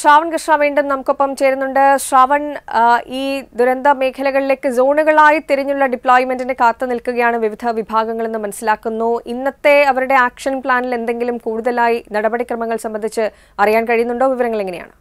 ശ്രാവൺ കൃഷ്ണ വീണ്ടും നമുക്കൊപ്പം ചേരുന്നുണ്ട് ശ്രാവൺ ആ, ഈ ദുരന്ത മേഖലകളിലേക്ക് സോണുകളായി തിരിഞ്ഞുള്ള ഡിപ്ലോയ്മെന്റിന് കാത്തു നിൽക്കുകയാണ് വിവിധ വിഭാഗങ്ങളെന്ന് മനസ്സിലാക്കുന്നു ഇന്നത്തെ അവരുടെ ആക്ഷൻ പ്ലാനിൽ എന്തെങ്കിലും കൂടുതലായി നടപടിക്രമങ്ങൾ സംബന്ധിച്ച് അറിയാൻ കഴിയുന്നുണ്ടോ വിവരങ്ങൾ എങ്ങനെയാണ്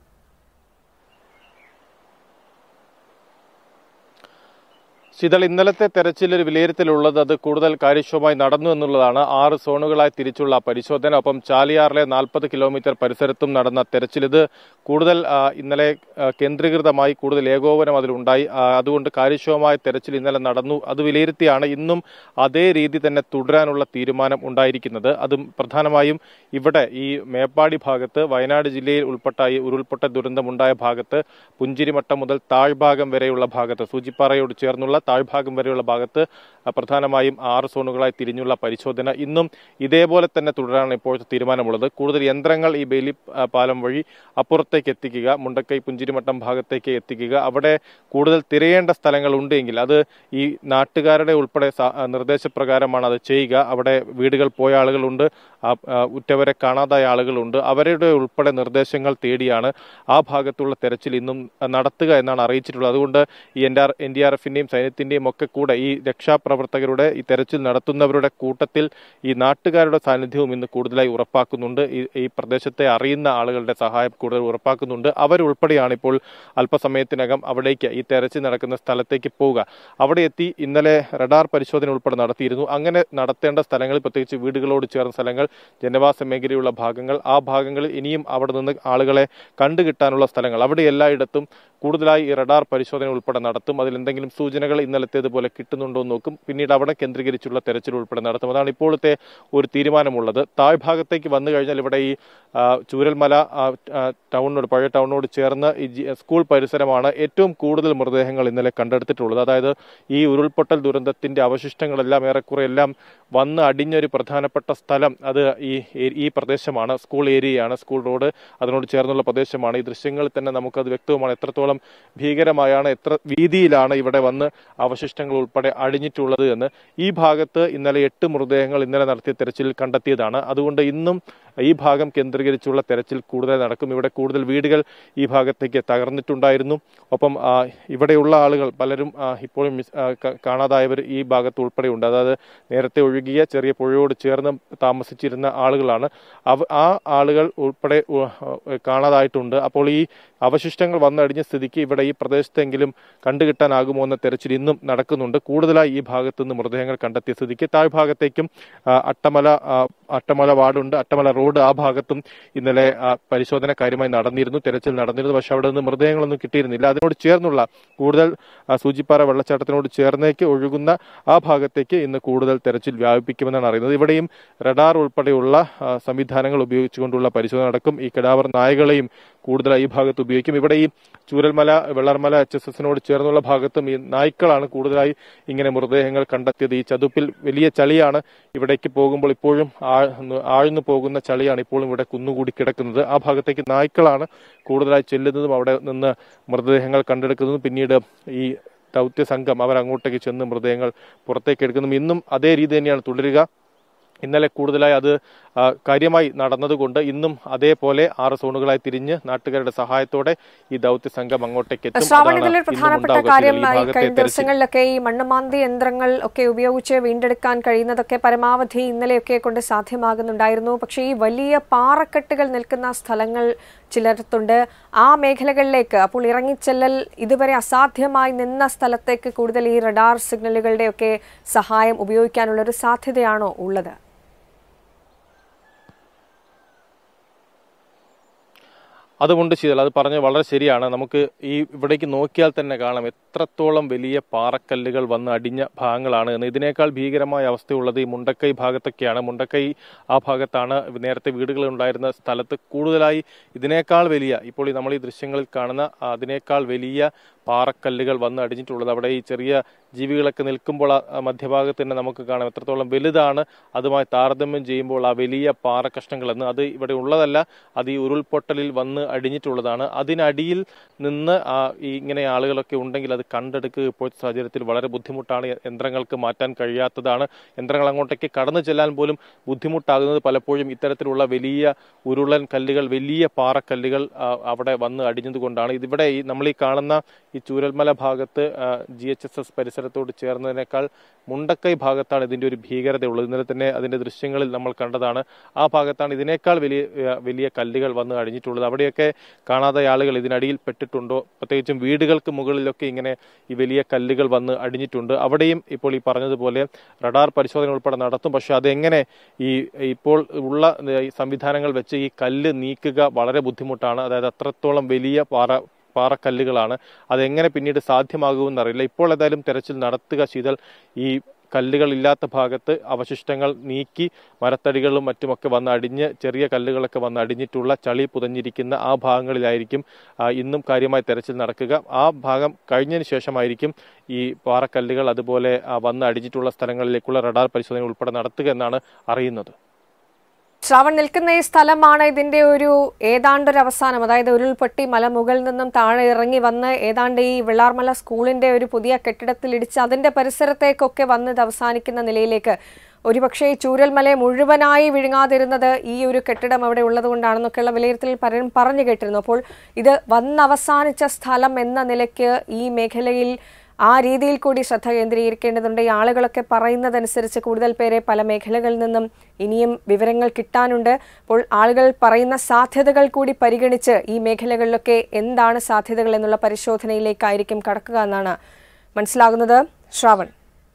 ശീതൾ ഇന്നലത്തെ തെരച്ചിലൊരു വിലയിരുത്തലുള്ളത് അത് കൂടുതൽ കാര്യക്ഷമമായി നടന്നു എന്നുള്ളതാണ് ആറ് സോണുകളായി തിരിച്ചുള്ള പരിശോധന ഒപ്പം ചാലിയാറിലെ നാൽപ്പത് കിലോമീറ്റർ പരിസരത്തും നടന്ന തെരച്ചിൽ ഇത് കൂടുതൽ ആ, ഇന്നലെ ആ, കേന്ദ്രീകൃതമായി കൂടുതൽ ഏകോപനം അതിലുണ്ടായി ആ, അതുകൊണ്ട് കാര്യക്ഷമമായ തെരച്ചിൽ ഇന്നലെ നടന്നു അത് വിലയിരുത്തിയാണ് ഇന്നും അതേ രീതി തന്നെ തുടരാനുള്ള തീരുമാനം ഉണ്ടായിരിക്കുന്നത് അതും പ്രധാനമായും ഇവിടെ ഈ മേപ്പാടി ഭാഗത്ത് വയനാട് ജില്ലയിൽ ഉൾപ്പെട്ട ഈ ഉരുൾപൊട്ട ദുരന്തമുണ്ടായ ഭാഗത്ത് പുഞ്ചിരിമട്ടം മുതൽ താഴ്ഭാഗം വരെയുള്ള ഭാഗത്ത് സൂചിപ്പാറയോട് ചേർന്നുള്ള താഴ്ഭാഗം വരെയുള്ള ഭാഗത്ത് ആ, പ്രധാനമായും ആറ് സോണുകളായി തിരിഞ്ഞുള്ള പരിശോധന ഇന്നും ഇതേപോലെ തന്നെ തുടരാനാണ് ഇപ്പോഴത്തെ തീരുമാനമുള്ളത് കൂടുതൽ യന്ത്രങ്ങൾ ഈ ബേലി ആ, പാലം വഴി അപ്പുറത്തേക്ക് എത്തിക്കുക മുണ്ടക്കൈ പുഞ്ചിരിമട്ടം ഭാഗത്തേക്ക് എത്തിക്കുക അവിടെ കൂടുതൽ തിരയേണ്ട സ്ഥലങ്ങൾ ഉണ്ടെങ്കിൽ അത് ഈ നാട്ടുകാരുടെ ഉൾപ്പെടെ സ- ആ, നിർദ്ദേശപ്രകാരമാണ് അത് ചെയ്യുക അവിടെ വീടുകൾ പോയ ആളുകളുണ്ട് ആ, ആ, ഉറ്റവരെ കാണാതായ ആളുകളുണ്ട് അവരുടെ ഉൾപ്പെടെ നിർദ്ദേശങ്ങൾ തേടിയാണ് ആ ഭാഗത്തുള്ള തെരച്ചിൽ ഇന്നും നടത്തുക എന്നാണ് അറിയിച്ചിട്ടുള്ളത് അതുകൊണ്ട് ഈ N R N D R എഫിന്റെയും സൈന്യത്തിന്റെയും ഒക്കെ കൂടെ ഈ രക്ഷാപ്രവർത്തകരുടെ ഈ തെരച്ചിൽ നടത്തുന്നവരുടെ കൂട്ടത്തിൽ ഈ നാട്ടുകാരുടെ സാന്നിധ്യവും ഇന്ന് കൂടുതലായി ഉറപ്പാക്കുന്നുണ്ട് ഈ ഈ പ്രദേശത്തെ അറിയുന്ന ആളുകളുടെ സഹായം കൂടുതൽ ഉറപ്പാക്കുന്നുണ്ട് അവരുൾപ്പെടെയാണ് ഇപ്പോൾ അല്പസമയത്തിനകം അവിടേക്ക് ഈ തെരച്ചിൽ നടക്കുന്ന സ്ഥലത്തേക്ക് പോവുക അവിടെ എത്തി ഇന്നലെ റഡാർ പരിശോധന ഉൾപ്പെടെ നടത്തിയിരുന്നു അങ്ങനെ നടത്തേണ്ട സ്ഥലങ്ങളിൽ പ്രത്യേകിച്ച് വീടുകളോട് ചേർന്ന സ്ഥലങ്ങൾ ജനവാസ മേഖലയുള്ള ഭാഗങ്ങൾ ആ ഭാഗങ്ങളിൽ ഇനിയും അവിടെ നിന്ന് ആളുകളെ കണ്ടുകിട്ടാനുള്ള സ്ഥലങ്ങൾ അവിടെ എല്ലായിടത്തും കൂടുതലായി ഈ റഡാർ പരിശോധന ഉൾപ്പെടെ നടത്തും അതിൽ എന്തെങ്കിലും സൂചനകൾ ഇന്നലത്തേതുപോലെ കിട്ടുന്നുണ്ടോ എന്ന് നോക്കും പിന്നീട് അവിടെ കേന്ദ്രീകരിച്ചുള്ള തെരച്ചിൽ ഉൾപ്പെടെ നടത്തും അതാണ് ഇപ്പോഴത്തെ ഒരു തീരുമാനമുള്ളത് താഴ്ഭാഗത്തേക്ക് വന്നു കഴിഞ്ഞാൽ ഇവിടെ ഈ ആ, ചൂരൽമല ആ, ആ, ടൗണിനോട് പഴയ ടൗണിനോട് ചേർന്ന് ഈ ജി- സ്കൂൾ പരിസരമാണ് ഏറ്റവും കൂടുതൽ മൃതദേഹങ്ങൾ ഇന്നലെ കണ്ടെടുത്തിട്ടുള്ളത് അതായത് ഈ ഉരുൾപൊട്ടൽ ദുരന്തത്തിന്റെ അവശിഷ്ടങ്ങളെല്ലാം ഏറെക്കുറെ എല്ലാം വന്ന് അടിഞ്ഞൊരു പ്രധാനപ്പെട്ട സ്ഥലം അത് ഈ ഈ പ്രദേശമാണ് സ്കൂൾ ഏരിയയാണ് സ്കൂൾ റോഡ് അതിനോട് ചേർന്നുള്ള പ്രദേശമാണ് ഈ ദൃശ്യങ്ങളിൽ തന്നെ നമുക്കത് വ്യക്തവുമാണ് എത്രത്തോളം ഭീകരമായാണ് എത്ര വീതിയിലാണ് ഇവിടെ വന്ന് അവശിഷ്ടങ്ങൾ ഉൾപ്പെടെ അടിഞ്ഞിട്ടുള്ളത് എന്ന് ഈ ഭാഗത്ത് ഇന്നലെ എട്ട് മൃതദേഹങ്ങൾ ഇന്നലെ നടത്തിയ തെരച്ചിൽ കണ്ടെത്തിയതാണ് അതുകൊണ്ട് ഇന്നും ഈ ഭാഗം കേന്ദ്രീകരിച്ചുള്ള തെരച്ചിൽ കൂടുതൽ നടക്കും ഇവിടെ കൂടുതൽ വീടുകൾ ഈ ഭാഗത്തേക്ക് തകർന്നിട്ടുണ്ടായിരുന്നു ഒപ്പം ആ, ഇവിടെയുള്ള ആളുകൾ പലരും ആ, ഇപ്പോഴും മിസ്- ആ, ക- കാണാതായവർ ഈ ഭാഗത്ത് ഉൾപ്പെടെയുണ്ട് അതായത് നേരത്തെ ഒഴുകിയ ചെറിയ പുഴയോട് ചേർന്ന് താമസിച്ചിരുന്ന ആളുകളാണ് അവ ആ ആളുകൾ ഉൾപ്പെടെ ഉ- ഉ- കാണാതായിട്ടുണ്ട് അപ്പോൾ ഈ അവശിഷ്ടങ്ങൾ വന്നടിഞ്ഞ സ്ഥിതിക്ക് ഇവിടെ ഈ പ്രദേശത്തെങ്കിലും കണ്ടുകിട്ടാനാകുമോ എന്ന തെരച്ചിൽ ഇന്നും നടക്കുന്നുണ്ട് കൂടുതലായി ഈ ഭാഗത്ത് നിന്ന് മൃതദേഹങ്ങൾ കണ്ടെത്തിയ സ്ഥിതിക്ക് താഴ്ഭാഗത്തേക്കും ആ, അട്ടമല ആ, അട്ടമല വാർഡുണ്ട് അട്ടമല റോഡ് ആ ഭാഗത്തും ഇന്നലെ ആ, പരിശോധന കാര്യമായി നടന്നിരുന്നു തെരച്ചിൽ നടന്നിരുന്നു പക്ഷെ അവിടെ നിന്ന് മൃതദേഹങ്ങളൊന്നും കിട്ടിയിരുന്നില്ല അതിനോട് ചേർന്നുള്ള കൂടുതൽ ആ, സൂചിപ്പാറ വെള്ളച്ചാട്ടത്തിനോട് ചേർന്നേക്ക് ഒഴുകുന്ന ആ ഭാഗത്തേക്ക് ഇന്ന് കൂടുതൽ തെരച്ചിൽ വ്യാപിപ്പിക്കുമെന്നാണ് അറിയുന്നത് ഇവിടെയും റഡാർ ഉൾപ്പെടെയുള്ള ആ, സംവിധാനങ്ങൾ ഉപയോഗിച്ചുകൊണ്ടുള്ള പരിശോധന നടക്കും ഈ കിടാവർ നായകളെയും കൂടുതലായി ഈ ഭാഗത്ത് ഉപയോഗിക്കും ഇവിടെ ഈ ചൂരൽമല വെള്ളർമല എച്ച് എസ് എസിനോട് ചേർന്നുള്ള ഭാഗത്തും ഈ നായ്ക്കളാണ് കൂടുതലായി ഇങ്ങനെ മൃതദേഹങ്ങൾ കണ്ടെത്തിയത് ഈ ചതുപ്പിൽ വലിയ ചളിയാണ് ഇവിടേക്ക് പോകുമ്പോൾ ഇപ്പോഴും ആഴ്ന്ന് ആഴ്ന്നു പോകുന്ന ചളിയാണ് ഇപ്പോഴും ഇവിടെ കുന്നുകൂടി കിടക്കുന്നത് ആ ഭാഗത്തേക്ക് നായ്ക്കളാണ് കൂടുതലായി ചെല്ലുന്നതും അവിടെ നിന്ന് മൃതദേഹങ്ങൾ കണ്ടെടുക്കുന്നതും പിന്നീട് ഈ ദൗത്യ സംഘം അവർ അങ്ങോട്ടേക്ക് ചെന്ന് മൃതദേഹങ്ങൾ പുറത്തേക്ക് എടുക്കുന്നതും ഇന്നും അതേ രീതി തന്നെയാണ് തുടരുക ഇന്നലെ കൂടുതലായി അത് ആ, കാര്യമായി നടന്നതുകൊണ്ട് ഇന്നും അതേപോലെ ആറ് സോണുകളായി തിരിഞ്ഞ് നാട്ടുകാരുടെ സഹായത്തോടെ ഈ ദൗത്യ സംഘം അങ്ങോട്ടേക്ക് എത്തും ശ്രാവൺ അതാണ് ഇതിലൊരു ഇന്നും പ്രധാനപ്പെട്ട ഉണ്ടാവുക. കാര്യം ഈ ഈ ഭാഗത്തെ കഴിഞ്ഞ തെരച്ചിൽ ദിവസങ്ങളിലൊക്കെ ഈ മണ്ണുമാന്തി യന്ത്രങ്ങൾ ഒക്കെ ഉപയോഗിച്ച് വീണ്ടെടുക്കാൻ കഴിയുന്നതൊക്കെ പരമാവധി ഇന്നലെയൊക്കെ കൊണ്ട് സാധ്യമാകുന്നുണ്ടായിരുന്നു പക്ഷേ ഈ വലിയ പാറക്കെട്ടുകൾ നിൽക്കുന്ന സ്ഥലങ്ങൾ ചിലർത്തുണ്ട് ആ മേഖലകളിലേക്ക് അപ്പോൾ ഇറങ്ങിച്ചെല്ലൽ ഇതുവരെ അസാധ്യമായി നിന്ന സ്ഥലത്തേക്ക് കൂടുതൽ ഈ റഡാർ സിഗ്നലുകളുടെ ഒക്കെ സഹായം ഉപയോഗിക്കാനുള്ള ഒരു സാധ്യതയാണോ ഉള്ളത് അതുകൊണ്ട് ശീതൽ അത് പറഞ്ഞത് വളരെ ശരിയാണ് നമുക്ക് ഈ ഇവിടേക്ക് നോക്കിയാൽ തന്നെ കാണാം എത്രത്തോളം വലിയ പാറക്കല്ലുകൾ വന്ന് അടിഞ്ഞ ഭാഗങ്ങളാണ് എന്ന് ഇതിനേക്കാൾ ഭീകരമായ അവസ്ഥയുള്ളത് ഈ മുണ്ടക്കൈ ഭാഗത്തൊക്കെയാണ് മുണ്ടക്കൈ ആ ഭാഗത്താണ് നേരത്തെ വീടുകൾ ഉണ്ടായിരുന്ന സ്ഥലത്ത് കൂടുതലായി ഇതിനേക്കാൾ വലിയ ഇപ്പോൾ ഈ നമ്മൾ ഈ ദൃശ്യങ്ങളിൽ കാണുന്ന അതിനേക്കാൾ വലിയ പാറക്കല്ലുകൾ വന്ന് അടിഞ്ഞിട്ടുള്ളത് അവിടെ ഈ ചെറിയ ജീവികളൊക്കെ നിൽക്കുമ്പോൾ ആ മധ്യഭാഗത്ത് തന്നെ നമുക്ക് കാണാം എത്രത്തോളം വലുതാണ് അതുമായി താരതമ്യം ചെയ്യുമ്പോൾ ആ വലിയ പാറ കഷ്ണങ്ങൾ എന്ന് അത് ഇവിടെ ഉള്ളതല്ല അത് ഈ ഉരുൾപൊട്ടലിൽ വന്ന് അടിഞ്ഞിട്ടുള്ളതാണ് അതിനടിയിൽ നിന്ന് ആ ഈ ഇങ്ങനെ ആളുകളൊക്കെ ഉണ്ടെങ്കിൽ അത് കണ്ടെടുക്കുക ഇപ്പോഴത്തെ സാഹചര്യത്തിൽ വളരെ ബുദ്ധിമുട്ടാണ് യന്ത്രങ്ങൾക്ക് മാറ്റാൻ കഴിയാത്തതാണ് യന്ത്രങ്ങൾ അങ്ങോട്ടേക്ക് കടന്നു ചെല്ലാൻ പോലും ബുദ്ധിമുട്ടാകുന്നത് പലപ്പോഴും ഇത്തരത്തിലുള്ള വലിയ ഉരുളൻ കല്ലുകൾ വലിയ പാറക്കല്ലുകൾ ആ, അവിടെ വന്ന് അടിഞ്ഞതുകൊണ്ടാണ് ഇതിവിടെ ഈ നമ്മൾ ഈ കാണുന്ന ഈ ചൂരൽമല ഭാഗത്ത് ജി എച്ച് എസ് എസ് പരിസരത്തോട് ചേർന്നതിനേക്കാൾ മുണ്ടക്കൈ ഭാഗത്താണ് ഇതിന്റെ ഒരു ഭീകരത ഉള്ളത് ഇന്നലെ തന്നെ അതിന്റെ ദൃശ്യങ്ങളിൽ നമ്മൾ കണ്ടതാണ് ആ ഭാഗത്താണ് ഇതിനേക്കാൾ വലിയ ഏഹ്, വലിയ കല്ലുകൾ വന്ന് അടിഞ്ഞിട്ടുള്ളത് അവിടെയൊക്കെ കാണാതെ ആളുകൾ ഇതിനടിയിൽ പെട്ടിട്ടുണ്ടോ പ്രത്യേകിച്ചും വീടുകൾക്ക് മുകളിലൊക്കെ ഇങ്ങനെ ഈ വലിയ കല്ലുകൾ വന്ന് അടിഞ്ഞിട്ടുണ്ട് അവിടെയും ഇപ്പോൾ ഈ പറഞ്ഞതുപോലെ റഡാർ പരിശോധന ഉൾപ്പെടെ നടത്തും പക്ഷെ അതെങ്ങനെ ഈ ഇപ്പോൾ ഉള്ള ഏഹ്, ഈ സംവിധാനങ്ങൾ വെച്ച് ഈ കല്ല് നീക്കുക വളരെ ബുദ്ധിമുട്ടാണ് അതായത് അത്രത്തോളം വലിയ പാറ പാറക്കല്ലുകളാണ് അതെങ്ങനെ പിന്നീട് സാധ്യമാകുമെന്ന് അറിയില്ല ഇപ്പോൾ ഏതായാലും തെരച്ചിൽ നടത്തുക ശീതൽ ഈ കല്ലുകൾ ഇല്ലാത്ത ഭാഗത്ത് അവശിഷ്ടങ്ങൾ നീക്കി മരത്തടികളും മറ്റുമൊക്കെ വന്ന് അടിഞ്ഞ് ചെറിയ കല്ലുകളൊക്കെ വന്ന് അടിഞ്ഞിട്ടുള്ള ചളി പുതഞ്ഞിരിക്കുന്ന ആ ഭാഗങ്ങളിലായിരിക്കും ആ, ഇന്നും കാര്യമായി തെരച്ചിൽ നടക്കുക ആ ഭാഗം കഴിഞ്ഞതിന് ശേഷമായിരിക്കും ഈ പാറക്കല്ലുകൾ അതുപോലെ ആ, വന്ന് അടിഞ്ഞിട്ടുള്ള സ്ഥലങ്ങളിലേക്കുള്ള റഡാർ പരിശോധന ഉൾപ്പെടെ നടത്തുക എന്നാണ് അറിയുന്നത് ശ്രാവൺ നിൽക്കുന്ന ഈ സ്ഥലമാണ് ഇതിന്റെ ഒരു ഏതാണ്ടൊരു അവസാനം അതായത് ഉരുൾപൊട്ടി മലമുകളിൽ നിന്നും താഴെ ഇറങ്ങി വന്ന് ഏതാണ്ട് ഈ വെള്ളാർമല സ്കൂളിന്റെ ഒരു പുതിയ കെട്ടിടത്തിൽ ഇടിച്ച് അതിന്റെ പരിസരത്തേക്കൊക്കെ വന്ന് ഇത് അവസാനിക്കുന്ന നിലയിലേക്ക് ഒരുപക്ഷെ ഈ ചൂരൽമലയെ മുഴുവനായി വിഴുങ്ങാതിരുന്നത് ഈ ഒരു കെട്ടിടം അവിടെ ഉള്ളതുകൊണ്ടാണെന്നൊക്കെയുള്ള വിലയിരുത്തൽ പലരും പറഞ്ഞു കേട്ടിരുന്നു അപ്പോൾ ഇത് വന്നവസാനിച്ച സ്ഥലം എന്ന നിലയ്ക്ക് ഈ മേഖലയിൽ ആ രീതിയിൽ കൂടി ശ്രദ്ധ കേന്ദ്രീകരിക്കേണ്ടതുണ്ട് ഈ ആളുകളൊക്കെ പറയുന്നതനുസരിച്ച് കൂടുതൽ പേരെ പല മേഖലകളിൽ നിന്നും ഇനിയും വിവരങ്ങൾ കിട്ടാനുണ്ട് അപ്പോൾ ആളുകൾ പറയുന്ന സാധ്യതകൾ കൂടി പരിഗണിച്ച് ഈ മേഖലകളിലൊക്കെ എന്താണ് സാധ്യതകൾ എന്നുള്ള പരിശോധനയിലേക്കായിരിക്കും കടക്കുക എന്നാണ് മനസ്സിലാകുന്നത് ശ്രാവൺ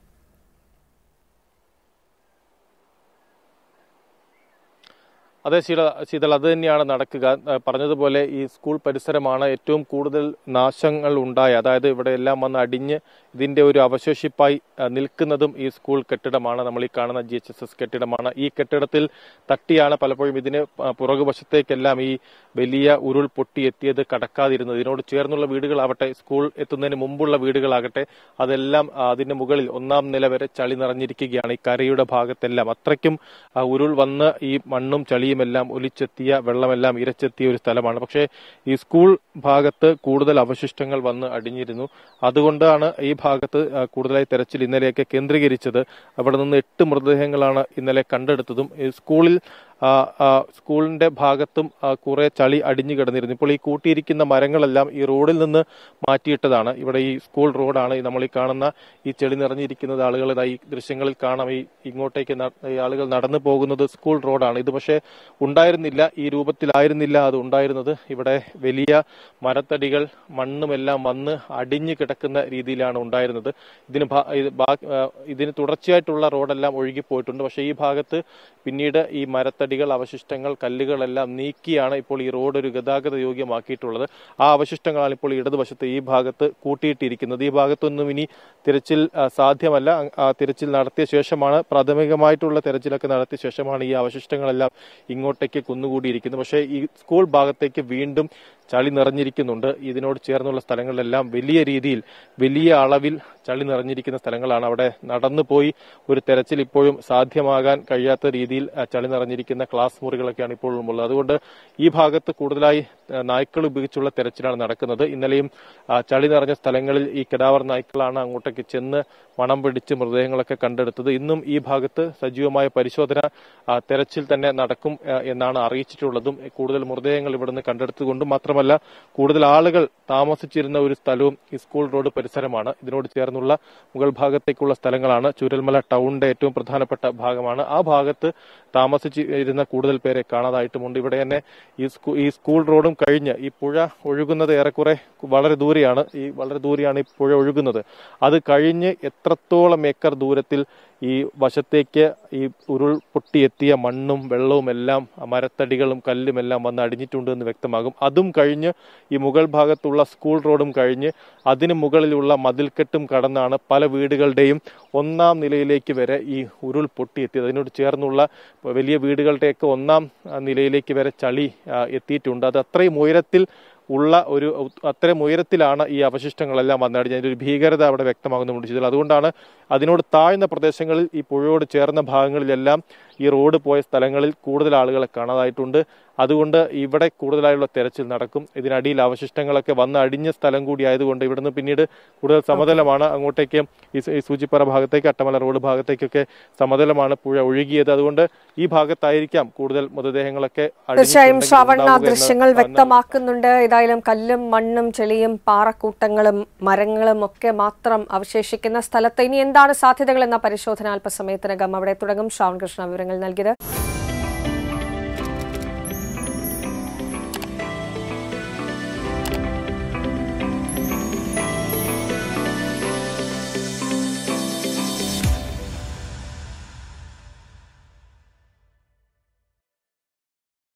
അതെ ശീല ശീതൾ അത് തന്നെയാണ് നടക്കുക ആ, പറഞ്ഞതുപോലെ ഈ സ്കൂൾ പരിസരമാണ് ഏറ്റവും കൂടുതൽ നാശങ്ങൾ ഉണ്ടായ അതായത് ഇവിടെ എല്ലാം വന്ന് അടിഞ്ഞ് ഇതിന്റെ ഒരു അവശേഷിപ്പായി ആ, നിൽക്കുന്നതും ഈ സ്കൂൾ കെട്ടിടമാണ് നമ്മൾ ഈ കാണുന്ന ജി എച്ച് എസ് എസ് കെട്ടിടമാണ് ഈ കെട്ടിടത്തിൽ തട്ടിയാണ് പലപ്പോഴും ഇതിന് പ- പുറകുവശത്തേക്കെല്ലാം ഈ വലിയ ഉരുൾ പൊട്ടിയെത്തിയത് കടക്കാതിരുന്നത് ഇതിനോട് ചേർന്നുള്ള വീടുകളാവട്ടെ സ്കൂൾ എത്തുന്നതിന് മുമ്പുള്ള വീടുകളാകട്ടെ അതെല്ലാം ആ, അതിന്റെ മുകളിൽ ഒന്നാം നില വരെ ചളി നിറഞ്ഞിരിക്കുകയാണ് ഈ കരയുടെ ഭാഗത്തെല്ലാം അത്രയ്ക്കും ആ, ഉരുൾ വന്ന് ഈ മണ്ണും ചളിയും എല്ലാം ഒലിച്ചെത്തിയ വെള്ളമെല്ലാം ഇരച്ചെത്തിയ ഒരു സ്ഥലമാണ് പക്ഷേ ഈ സ്കൂൾ ഭാഗത്ത് കൂടുതൽ അവശിഷ്ടങ്ങൾ വന്ന് അടിഞ്ഞിരുന്നു അതുകൊണ്ടാണ് ഈ ഭാഗത്ത് ആ, കൂടുതലായി തെരച്ചിൽ ഇന്നലെയൊക്കെ കേന്ദ്രീകരിച്ചത് അവിടെ നിന്ന് എട്ട് മൃതദേഹങ്ങളാണ് ഇന്നലെ കണ്ടെടുത്തതും ഈ സ്കൂളിൽ ആ, ആ, സ്കൂളിന്റെ ഭാഗത്തും ആ, കുറെ ചളി അടിഞ്ഞു കിടന്നിരുന്നു ഇപ്പോൾ ഈ കൂട്ടിയിരിക്കുന്ന മരങ്ങളെല്ലാം ഈ റോഡിൽ നിന്ന് മാറ്റിയിട്ടതാണ് ഇവിടെ ഈ സ്കൂൾ റോഡാണ് ഈ നമ്മൾ ഈ കാണുന്ന ഈ ചെളി നിറഞ്ഞിരിക്കുന്നത് ആളുകൾ ഇതാ ഈ ദൃശ്യങ്ങളിൽ കാണാം ഈ ഇങ്ങോട്ടേക്ക് ന- ഈ ആളുകൾ നടന്നു പോകുന്നത് സ്കൂൾ റോഡാണ് ഇത് പക്ഷേ ഉണ്ടായിരുന്നില്ല ഈ രൂപത്തിലായിരുന്നില്ല അത് ഉണ്ടായിരുന്നത് ഇവിടെ വലിയ മരത്തടികൾ മണ്ണുമെല്ലാം വന്ന് അടിഞ്ഞു കിടക്കുന്ന രീതിയിലാണ് ഉണ്ടായിരുന്നത് ഇതിന് ഭാ- ഇത് ബാ- ആ, ഇതിന് തുടർച്ചയായിട്ടുള്ള റോഡെല്ലാം ഒഴുകിപ്പോയിട്ടുണ്ട് പക്ഷേ ഈ ഭാഗത്ത് പിന്നീട് ഈ മരത്തടികൾ അവശിഷ്ടങ്ങൾ കല്ലുകളെല്ലാം നീക്കിയാണ് ഇപ്പോൾ ഈ റോഡ് ഒരു ഗതാഗത യോഗ്യമാക്കിയിട്ടുള്ളത് ആ അവശിഷ്ടങ്ങളാണ് ഇപ്പോൾ ഇടതുവശത്ത് ഈ ഭാഗത്ത് കൂട്ടിയിട്ടിരിക്കുന്നത് ഈ ഭാഗത്തൊന്നും ഇനി തിരച്ചിൽ ആ, സാധ്യമല്ല ആ തിരച്ചിൽ നടത്തിയ ശേഷമാണ് പ്രാഥമികമായിട്ടുള്ള തിരച്ചിലൊക്കെ നടത്തിയ ശേഷമാണ് ഈ അവശിഷ്ടങ്ങളെല്ലാം ഇങ്ങോട്ടേക്ക് കുന്നുകൂടിയിരിക്കുന്നത് പക്ഷേ ഈ സ്കൂൾ ഭാഗത്തേക്ക് വീണ്ടും ചളി നിറഞ്ഞിരിക്കുന്നുണ്ട് ഇതിനോട് ചേർന്നുള്ള സ്ഥലങ്ങളിലെല്ലാം വലിയ രീതിയിൽ വലിയ അളവിൽ ചളി നിറഞ്ഞിരിക്കുന്ന സ്ഥലങ്ങളാണ് അവിടെ നടന്നു പോയി ഒരു തെരച്ചിൽ ഇപ്പോഴും സാധ്യമാകാൻ കഴിയാത്ത രീതിയിൽ ആ, ചളി നിറഞ്ഞിരിക്കുന്ന ക്ലാസ് മുറികളൊക്കെയാണ് ഇപ്പോഴും ഉള്ളത് അതുകൊണ്ട് ഈ ഭാഗത്ത് കൂടുതലായി ആ, നായ്ക്കൾ ഉപയോഗിച്ചുള്ള തെരച്ചിലാണ് നടക്കുന്നത് ഇന്നലെയും ആ, ചളി നിറഞ്ഞ സ്ഥലങ്ങളിൽ ഈ കെടാവർ നായ്ക്കളാണ് അങ്ങോട്ടേക്ക് ചെന്ന് മണം പിടിച്ച് മൃതദേഹങ്ങളൊക്കെ കണ്ടെടുത്തത് ഇന്നും ഈ ഭാഗത്ത് സജീവമായ പരിശോധന ആ, തെരച്ചിൽ തന്നെ നടക്കും ആ, എന്നാണ് അറിയിച്ചിട്ടുള്ളതും കൂടുതൽ മൃതദേഹങ്ങൾ ഇവിടുന്ന് കണ്ടെടുത്തുകൊണ്ടും മാത്രമല്ല കൂടുതൽ ആളുകൾ താമസിച്ചിരുന്ന ഒരു സ്ഥലവും ഈ സ്കൂൾ റോഡ് പരിസരമാണ് ഇതിനോട് ചേർന്നുള്ള മുകൾ ഭാഗത്തേക്കുള്ള സ്ഥലങ്ങളാണ് ചൂരൽമല ടൗണിന്റെ ഏറ്റവും പ്രധാനപ്പെട്ട ഭാഗമാണ് ആ ഭാഗത്ത് താമസിച്ചിരുന്ന കൂടുതൽ പേരെ കാണാതായിട്ടുമുണ്ട് ഇവിടെ തന്നെ ഈ സ്കൂ- ഈ സ്കൂൾ റോഡും കഴിഞ്ഞ് ഈ പുഴ ഒഴുകുന്നത് ഏറെക്കുറെ വളരെ ദൂരെയാണ് ഈ വളരെ ദൂരെയാണ് ഈ പുഴ ഒഴുകുന്നത് അത് കഴിഞ്ഞ് എത്രത്തോളം ഏക്കർ ദൂരത്തിൽ ഈ വശത്തേക്ക് ഈ ഉരുൾ പൊട്ടിയെത്തിയ മണ്ണും വെള്ളവും എല്ലാം മരത്തടികളും കല്ലും എല്ലാം വന്ന് അടിഞ്ഞിട്ടുണ്ട് എന്ന് വ്യക്തമാകും അതും കഴിഞ്ഞ് ഈ മുകൾ ഭാഗത്തുള്ള സ്കൂൾ റോഡും കഴിഞ്ഞ് അതിന് മുകളിലുള്ള മതിൽക്കെട്ടും കടന്നാണ് പല വീടുകളുടെയും ഒന്നാം നിലയിലേക്ക് വരെ ഈ ഉരുൾ പൊട്ടിയെത്തിയത് അതിനോട് ചേർന്നുള്ള വലിയ വീടുകളുടെയൊക്കെ ഒന്നാം ആ, നിലയിലേക്ക് വരെ ചളി ആ, എത്തിയിട്ടുണ്ട് അത് അത്രയും ഉയരത്തിൽ ഉള്ള ഒരു അത്രയും ഉയരത്തിലാണ് ഈ അവശിഷ്ടങ്ങളെല്ലാം വന്നടിഞ്ഞത് അതിന്റെ ഒരു ഭീകരത അവിടെ വ്യക്തമാകുന്നുണ്ട് ശീതൾ അതുകൊണ്ടാണ് അതിനോട് താഴ്ന്ന പ്രദേശങ്ങളിൽ ഈ പുഴയോട് ചേർന്ന ഭാഗങ്ങളിലെല്ലാം ഈ റോഡ് പോയ സ്ഥലങ്ങളിൽ കൂടുതൽ ആളുകളെ കാണാതായിട്ടുണ്ട് അതുകൊണ്ട് ഇവിടെ കൂടുതലായുള്ള തെരച്ചിൽ നടക്കും ഇതിനടിയിൽ അവശിഷ്ടങ്ങളൊക്കെ വന്ന് അടിഞ്ഞ സ്ഥലം കൂടി ആയതുകൊണ്ട് ഇവിടുന്ന് പിന്നീട് കൂടുതൽ സമതലമാണ് അങ്ങോട്ടേക്ക് ഈ സ- ഈ സൂചിപ്പറ ഭാഗത്തേക്ക് അട്ടമല റോഡ് ഭാഗത്തേക്കൊക്കെ സമതലമാണ് പുഴ ഒഴുകിയത് അതുകൊണ്ട് ഈ ഭാഗത്തായിരിക്കാം കൂടുതൽ മൃതദേഹങ്ങളൊക്കെ തീർച്ചയായും അടിഞ്ഞിട്ടുണ്ടെങ്കിൽ ശ്രാവണ ഉണ്ടാവുക എന്ന് ദൃശ്യങ്ങൾ എന്നാണ് വ്യക്തമാക്കുന്നുണ്ട് ഏതായാലും കല്ലും മണ്ണും ചെളിയും പാറക്കൂട്ടങ്ങളും മരങ്ങളും ഒക്കെ മാത്രം അവശേഷിക്കുന്ന സ്ഥലത്ത് ഇനി എന്താണ് സാധ്യതകൾ എന്ന പരിശോധന അല്പസമയത്തിനകം അവിടെ തുടങ്ങും ശ്രാവൺ കൃഷ്ണ വിവരങ്ങൾ നൽകിയത്